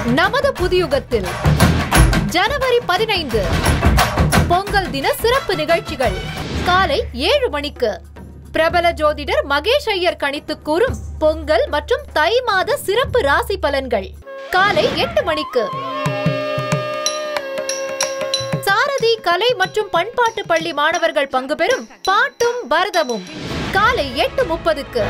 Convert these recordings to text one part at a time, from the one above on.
நமது புதியுகத்தில் ஜனவரி பதினைந்து பொங்கல் தின சிறப்பு நிகழ்ச்சிகள் காலை ஏழு மணிக்கு பிரபல ஜோதிடர் மகேஷ் ஐயர் கணித்து கூறும் பொங்கல் மற்றும் தை மாத சிறப்பு ராசி பலன்கள் காலை எட்டு மணிக்கு சாரதி கலை மற்றும் பண்பாட்டு பள்ளி மாணவர்கள் பங்கு பெறும் பாட்டும் பரதமும் காலை எட்டு முப்பதுக்கு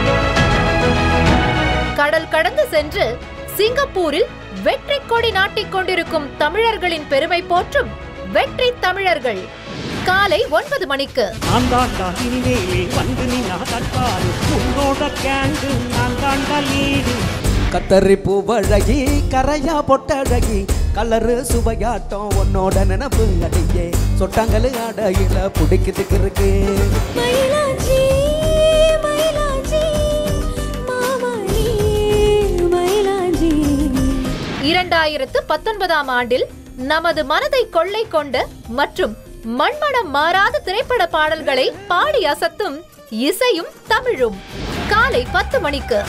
கடல் கடந்து சென்று சிங்கப்பூரில் வெற்றி கொடி நாட்டிக் கொண்டிருக்கும் தமிழர்களின் பெருமை போற்றும் வெற்றி தமிழர்கள் காலை ஒன்பது மணிக்கு நான் தாண்டா இனிமேலே வந்து நீ நாடக்காரு உன்னோட கேங்கு நான் தாண்டா லீடு கத்தரி பூவழகி கரையா பொட்டழகி கலரு சுவையாட்டம் உன்னோட நினப்பு அடியே சொட்டாங்கலு அடையில பிடிக்கிறதுக்கு இருக்கு மயிலாஞ்சி மயிலாஞ்சி மாமணி மயிலாஞ்சி இரண்டாயிரத்து பத்தொன்பதாம் ஆண்டில் நமது மனதை கொள்ளை கொண்ட மற்றும் மண்மனம் மாறாத திரைப்பட பாடல்களை பாடி அசத்தும் இசையும் தமிழும் காலை பத்து மணிக்கு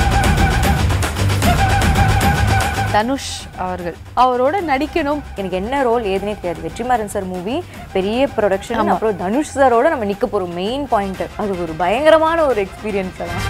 தனுஷ் அவர்கள் அவரோட நடிக்கணும் எனக்கு என்ன ரோல் ஏதுனே தெரியாது வெற்றிமாறன் சார் மூவி பெரிய ப்ரொடக்ஷன் அப்புறம் தனுஷ் சாரோட நம்ம நிக்க போறோம் மெயின் பாயிண்ட் அது ஒரு பயங்கரமான ஒரு எக்ஸ்பீரியன்ஸ் எல்லாம்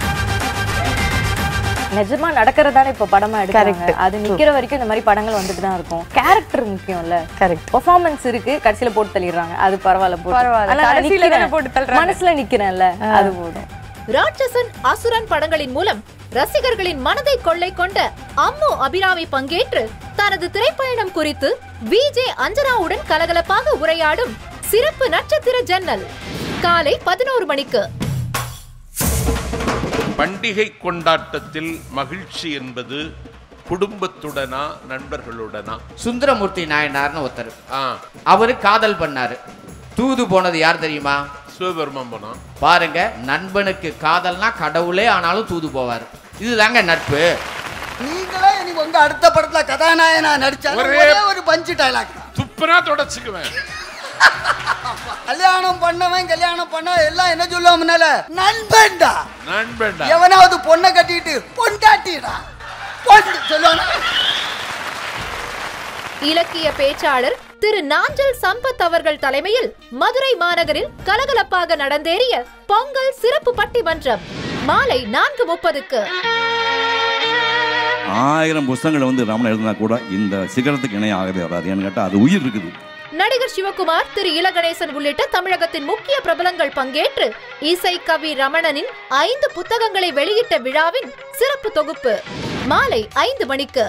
நிஜமா நடக்கிறதானே இப்ப படமா எடுக்கிறாங்க Correct. அது நிக்கிற வரைக்கும் இந்த மாதிரி படங்கள் வந்துட்டு தான் இருக்கும் கேரக்டர் முக்கியம்ல Correct. பெர்ஃபார்மன்ஸ் இருக்கு கடைசியில போட்டு தள்ளிடுறாங்க அது பரவாயில்ல போட்டு. பரவாயில்ல. ஆனா நான் கடைசியில தானே நிக்கிறேன். போட்டு தள்ளுறாங்க. மனசுல நிக்கிறேன்ல அது போதும் ராட்சசன் அசுரன் படங்களின் மூலம் ரசிகர்களின் மனதை கொள்ளை கொண்ட அம்மு அபிராமி பங்கேற்று தனது திரைப்பயணம் குறித்து விஜே அஞ்சனாவுடன் கலகலப்பாக உரையாடும் சிறப்பு நட்சத்திர ஜன்னல் காலை பதினோரு மணிக்கு பண்டிகை கொண்டாட்டத்தில் மகிழ்ச்சி என்பது குடும்பத்துடனா நண்பர்களுடனா சுந்தரமூர்த்தி நாயனார்னு ஒருத்தர் ஆ அவரு காதல் பண்ணாரு தூது போனது யார் தெரியுமா சிவபெருமான் போனான் பாருங்க நண்பனுக்கு காதல்னா கடவுளே ஆனாலும் தூது போவார் இதுதாங்க நட்பு நீங்களே இனி உங்க அடுத்த படத்துல கதாநாயகனா நடிச்சாலும் ஒரே- ஒரே ஒரு பஞ்சு டைலாக் தான் துப்புனா தொடச்சுக்குவேன் கல்யாணம் பண்ணவன் கல்யாணம் பண்ண எல்லாம் என்ன சொல்லுவோம் முன்னால நண்பன்டா நண்பன்டா எவனாவது பொண்ணை கட்டிட்டு பொண்டாட்டிடா பொண்ணு சொல்லுவானா இலக்கிய பேச்சாளர் திரு நாஞ்சல் சம்பத் அவர்கள் தலைமையில் மதுரை மாநகரில் கலகலப்பாக நடந்தேறிய பொங்கல் சிறப்பு பட்டிமன்றம் மாலை நான்கு முப்பதுக்கு ஆயிரம் புஸ்தகங்களை வந்து ரமணன் எழுதினா கூட இந்த சிகரத்துக்கு இணைய ஆகவே வராது ஏன்னு கேட்டால் அது உயிர் இருக்குது நடிகர் சிவகுமார் திரு இலகணேசன் உள்ளிட்ட தமிழகத்தின் முக்கிய பிரபலங்கள் பங்கேற்று இசை கவி ரமணனின் ஐந்து புத்தகங்களை வெளியிட்ட விழாவின் சிறப்பு தொகுப்பு மாலை ஐந்து மணிக்கு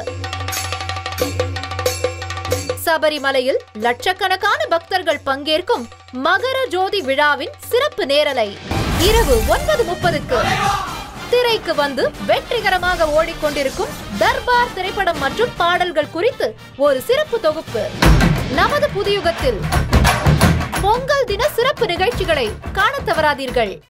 சபரிமலையில் லட்சக்கணக்கான பக்தர்கள் பங்கேற்கும் மகர ஜோதி விழாவின் சிறப்பு நேரலை இரவு ஒன்பது முப்பதுக்கு திரைக்கு வந்து வெற்றிகரமாக ஓடிக்கொண்டிருக்கும் தர்பார் திரைப்படம் மற்றும் பாடல்கள் குறித்து ஒரு சிறப்பு தொகுப்பு நமது புதியுகத்தில் பொங்கல் தின சிறப்பு நிகழ்ச்சிகளை காணத் தவறாதீர்கள்